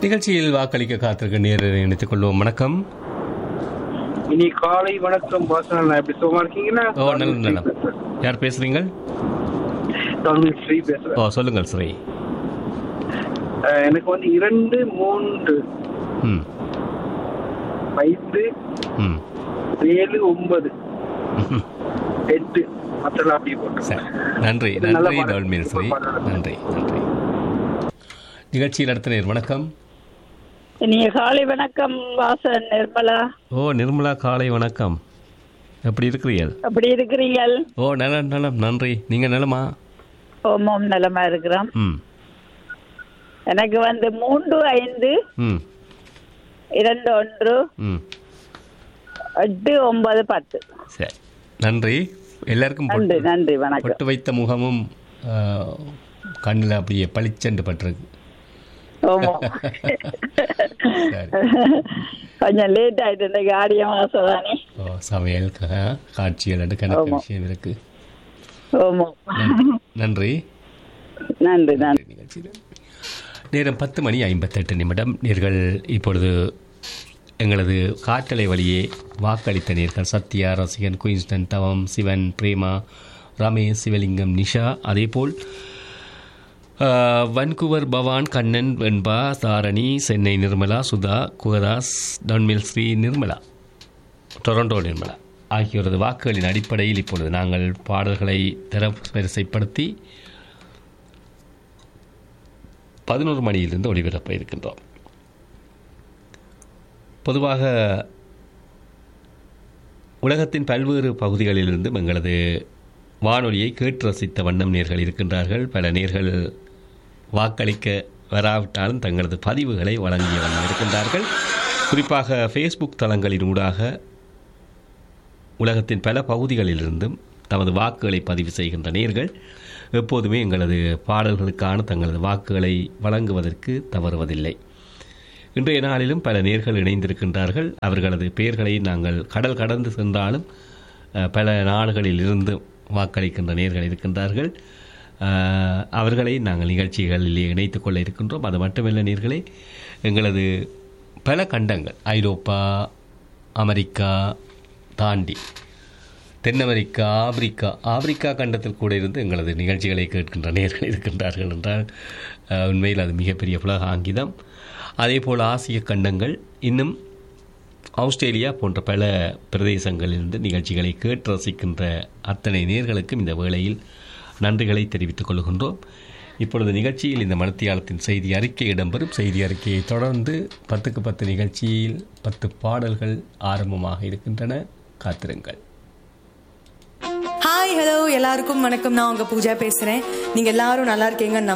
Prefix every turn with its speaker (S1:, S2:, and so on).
S1: நிகழ்ச்சியில் வாக்களிக்க காத்திருக்க நேர இணைத்துக் கொள்வோம் வணக்கம்
S2: இனி காலை வணக்கம் பாசனம் நான் எப்படி சும்மா இருக்கீங்களா
S1: ஓ நல்ல நலம் யார் பேசுறீங்க
S2: தமிழ் ஸ்ரீ பேசுறேன்
S1: ஓ சொல்லுங்கள் ஸ்ரீ
S2: அஹ், எனக்கு வந்து இரண்டு மூன்று
S1: ம்
S2: ஐந்து
S1: ம்
S2: ஏழு ஒன்பது
S1: ம்ஹும்.
S2: எட்டு மற்றெல்லாம் அப்படியே போட்டு
S1: சரி நன்றி
S2: இது நல்ல
S1: நன்றி
S2: பாடல்.
S1: டவுன்மீன் ஸ்ரீ
S2: பாடல்.
S1: நன்றி நன்றி நிகழ்ச்சியில் அடுத்த நேர் வணக்கம்
S3: நீங்க காலை வணக்கம் வாசன் நிர்மலா
S1: ஓ நிர்மலா காலை வணக்கம் எப்படி இருக்கிறீர்கள்
S3: அப்படி இருக்கிறீங்கள்
S1: ஓ நலம் நலம் நன்றி நீங்கள் நலமா
S3: ஓமம் நலமா இருக்கிறோம்
S1: ம்
S3: எனக்கு வந்து மூன்று ஐந்து
S1: ம்
S3: இரண்டு ஒன்று
S1: ம்
S3: எட்டு ஒன்பது பத்து
S1: சரி நன்றி எல்லாருக்கும்
S3: நன்றி
S1: பொட்டு-
S3: நன்றி வணக்கம்
S1: பொட்டு வைத்த முகமும் கண்ணில் அப்படியே பளிச்சென்று பட்டிருக்கு
S3: ஓமம்
S1: சரி.
S3: கொஞ்சம் லேட் ஆயிட்டு இந்த ஆடிய மாசம் தானே
S1: ஓ சமையல் க- காட்சிகள் என்று கணக்கு
S3: ஆமா.
S1: விஷயம் இருக்கு
S3: ஓமம்
S1: நன்றி
S3: நன்றி நன்றி
S1: நிகழ்ச்சியில் நேரம் பத்து மணி ஐம்பத்தெட்டு நிமிடம் நீர்கள் இப்பொழுது எங்களது காற்றலை வழியே வாக்களித்த நேர்கள் சத்யா ரசிகன் குயின்ஸ்டன் தவம் சிவன் பிரேமா ரமேஷ் சிவலிங்கம் நிஷா அதேபோல் ஆஹ், வன்குவர் பவான் கண்ணன் வெண்பா தாரணி சென்னை நிர்மலா சுதா குகதாஸ் டன்மில் ஸ்ரீ நிர்மலா டொரண்டோ நிர்மலா ஆகியோரது வாக்குகளின் அடிப்படையில் இப்பொழுது நாங்கள் பாடல்களை தர வரிசைப்படுத்தி பதினோரு மணியிலிருந்து ஒளிபரப்ப இருக்கின்றோம் பொதுவாக உலகத்தின் பல்வேறு பகுதிகளிலிருந்தும் எங்களது வானொலியை கேட்டு ரசித்த வண்ணம் நேர்கள் இருக்கின்றார்கள் பல நேர்கள் வாக்களிக்க வராவிட்டாலும் தங்களது பதிவுகளை வழங்கிய வண்ணம் இருக்கின்றார்கள் குறிப்பாக ஃபேஸ்புக் தளங்களின் ஊடாக உலகத்தின் பல பகுதிகளிலிருந்தும் தமது வாக்குகளை பதிவு செய்கின்ற நேர்கள் எப்போதுமே எங்களது பாடல்களுக்கான தங்களது வாக்குகளை வழங்குவதற்கு தவறுவதில்லை இன்றைய நாளிலும் பல நேர்கள் இணைந்திருக்கின்றார்கள் அவர்களது பெயர்களை நாங்கள் கடல் கடந்து சென்றாலும் அஹ், பல நாடுகளில் இருந்து வாக்களிக்கின்ற நேர்கள் இருக்கின்றார்கள் அஹ், அவர்களை நாங்கள் நிகழ்ச்சிகளிலே இணைத்துக் கொள்ள இருக்கின்றோம் அது மட்டுமல்ல நேர்களே எங்களது பல கண்டங்கள் ஐரோப்பா அமெரிக்கா தாண்டி தென் அமெரிக்கா ஆப்பிரிக்கா ஆப்பிரிக்கா கண்டத்தில் கூட இருந்து எங்களது நிகழ்ச்சிகளை கேட்கின்ற நேர்கள் இருக்கின்றார்கள் என்றால் அஹ், உண்மையில் அது மிகப்பெரிய புலக ஆங்கிதம் அதே போல் ஆசிய கண்டங்கள் இன்னும் ஆஸ்திரேலியா போன்ற பல பிரதேசங்களிலிருந்து நிகழ்ச்சிகளை கேட்டு ரசிக்கின்ற அத்தனை நேர்களுக்கும் இந்த வேளையில் நன்றிகளை தெரிவித்துக் கொள்கின்றோம் இப்பொழுது நிகழ்ச்சியில் இந்த மனத்தியாலத்தின் செய்தி அறிக்கை இடம்பெறும் செய்தி அறிக்கையை தொடர்ந்து பத்துக்கு பத்து நிகழ்ச்சியில் பத்து பாடல்கள் ஆரம்பமாக இருக்கின்றன காத்திருங்கள்
S4: ஹாய் ஹலோ எல்லாருக்கும் வணக்கம் நான் உங்க பூஜா பேசுறேன் நீங்க எல்லாரும் நல்லா இருக்கீங்க